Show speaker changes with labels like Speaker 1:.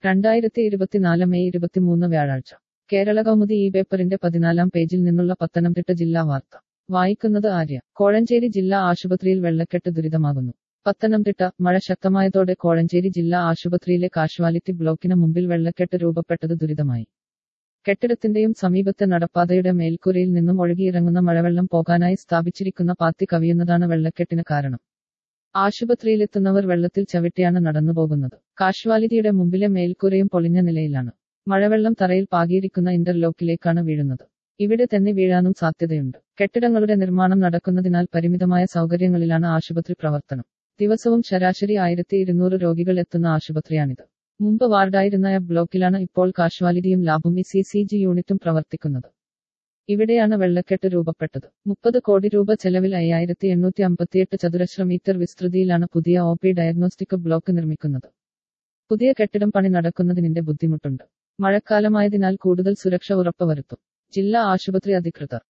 Speaker 1: രണ്ടായിരത്തി ഇരുപത്തിനാല് മെയ് ഇരുപത്തിമൂന്ന് വ്യാഴാഴ്ച കേരള കൗമുദി ഈ പേപ്പറിന്റെ പതിനാലാം പേജിൽ നിന്നുള്ള പത്തനംതിട്ട ജില്ലാ വാർത്ത വായിക്കുന്നത് ആര്യ കോഴഞ്ചേരി ജില്ലാ ആശുപത്രിയിൽ വെള്ളക്കെട്ട് ദുരിതമാകുന്നു പത്തനംതിട്ട മഴ ശക്തമായതോടെ കോഴഞ്ചേരി ജില്ലാ ആശുപത്രിയിലെ കാഷ്വാലിറ്റി ബ്ലോക്കിന് മുമ്പിൽ വെള്ളക്കെട്ട് രൂപപ്പെട്ടത് ദുരിതമായി കെട്ടിടത്തിന്റെയും സമീപത്തെ നടപ്പാതയുടെ മേൽക്കൂരയിൽ നിന്നും ഒഴുകിയിറങ്ങുന്ന മഴവെള്ളം പോകാനായി സ്ഥാപിച്ചിരിക്കുന്ന പാത്തി കവിയുന്നതാണ് വെള്ളക്കെട്ടിന് കാരണം ആശുപത്രിയിലെത്തുന്നവർ വെള്ളത്തിൽ ചവിട്ടിയാണ് നടന്നുപോകുന്നത് കാഷ്വാലിറ്റിയുടെ മുമ്പിലെ മേൽക്കൂരയും പൊളിഞ്ഞ നിലയിലാണ് മഴവെള്ളം തറയിൽ പാകിയിരിക്കുന്ന ഇന്റർലോക്കിലേക്കാണ് വീഴുന്നത് ഇവിടെ തന്നെ വീഴാനും സാധ്യതയുണ്ട് കെട്ടിടങ്ങളുടെ നിർമ്മാണം നടക്കുന്നതിനാൽ പരിമിതമായ സൗകര്യങ്ങളിലാണ് ആശുപത്രി പ്രവർത്തനം ദിവസവും ശരാശരി ആയിരത്തി ഇരുന്നൂറ് രോഗികൾ എത്തുന്ന ആശുപത്രിയാണിത് മുമ്പ് വാർഡായിരുന്ന എ ബ്ലോക്കിലാണ് ഇപ്പോൾ കാഷ്വാലിറ്റിയും ലാബും ഇ സി സി ജി യൂണിറ്റും പ്രവർത്തിക്കുന്നത് ഇവിടെയാണ് വെള്ളക്കെട്ട് രൂപപ്പെട്ടത് മുപ്പത് കോടി രൂപ ചെലവിൽ അയ്യായിരത്തി എണ്ണൂറ്റി അമ്പത്തിയെട്ട് ചതുരശ്ര മീറ്റർ വിസ്തൃതിയിലാണ് പുതിയ ഒ പി ഡയഗ്നോസ്റ്റിക് ബ്ലോക്ക് നിർമ്മിക്കുന്നത് പുതിയ കെട്ടിടം പണി നടക്കുന്നതിനിന്റെ ബുദ്ധിമുട്ടുണ്ട് മഴക്കാലമായതിനാൽ കൂടുതൽ സുരക്ഷ ഉറപ്പുവരുത്തും ജില്ലാ ആശുപത്രി അധികൃതർ